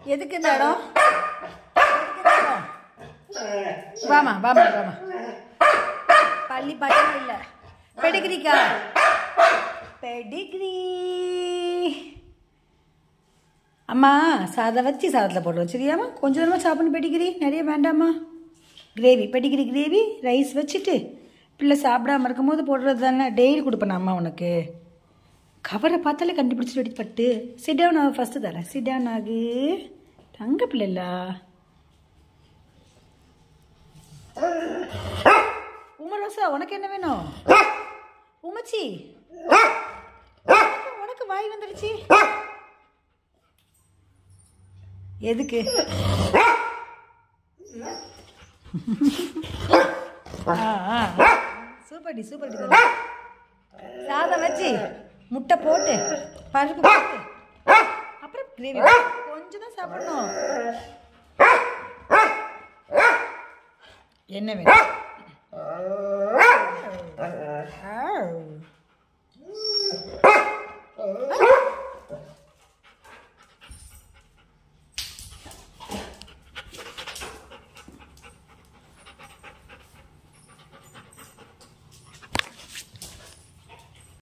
எதுக்கு இந்த இடம் எதுக்கு இந்த இடம்? வாமா வாமா வாமா பள்ளி பட்டம் இல்லை பெடிகிரிக்கா பெடிகிரி அம்மா சாதம் வச்சு சாதத்தில் போட்டு வச்சிருக்கியாம்மா கொஞ்சம் நேரமாக சாப்பிடணும் பெடிகிரி நிறைய வேண்டாமா கிரேவி பெடிகிரி கிரேவி ரைஸ் வச்சுட்டு பிள்ளை சாப்பிடாம இருக்கும்போது போடுறது தானே டெய்லி கொடுப்பேன் அம்மா உனக்கு கவரை பார்த்தாலே கண்டுபிடிச்சி ரெடி பட்டு சிட் டவுன் ஆகு ஃபஸ்ட்டு தரேன் சிட் டவுன் ஆகு தங்க பிள்ளைல உமரோசா உனக்கு என்ன வேணும் உமச்சி உனக்கு வாய் வந்துருச்சு எதுக்கு ஆ, ஆ. சூப்பர் டி சூப்பர் டி தம்பி. சாதம் வச்சு முட்டை போட்டு பருப்பு போட்டு அப்புறம் கிரேவி கொஞ்சம் தான் சாப்பிடணும் என்ன வேணும் ஆ.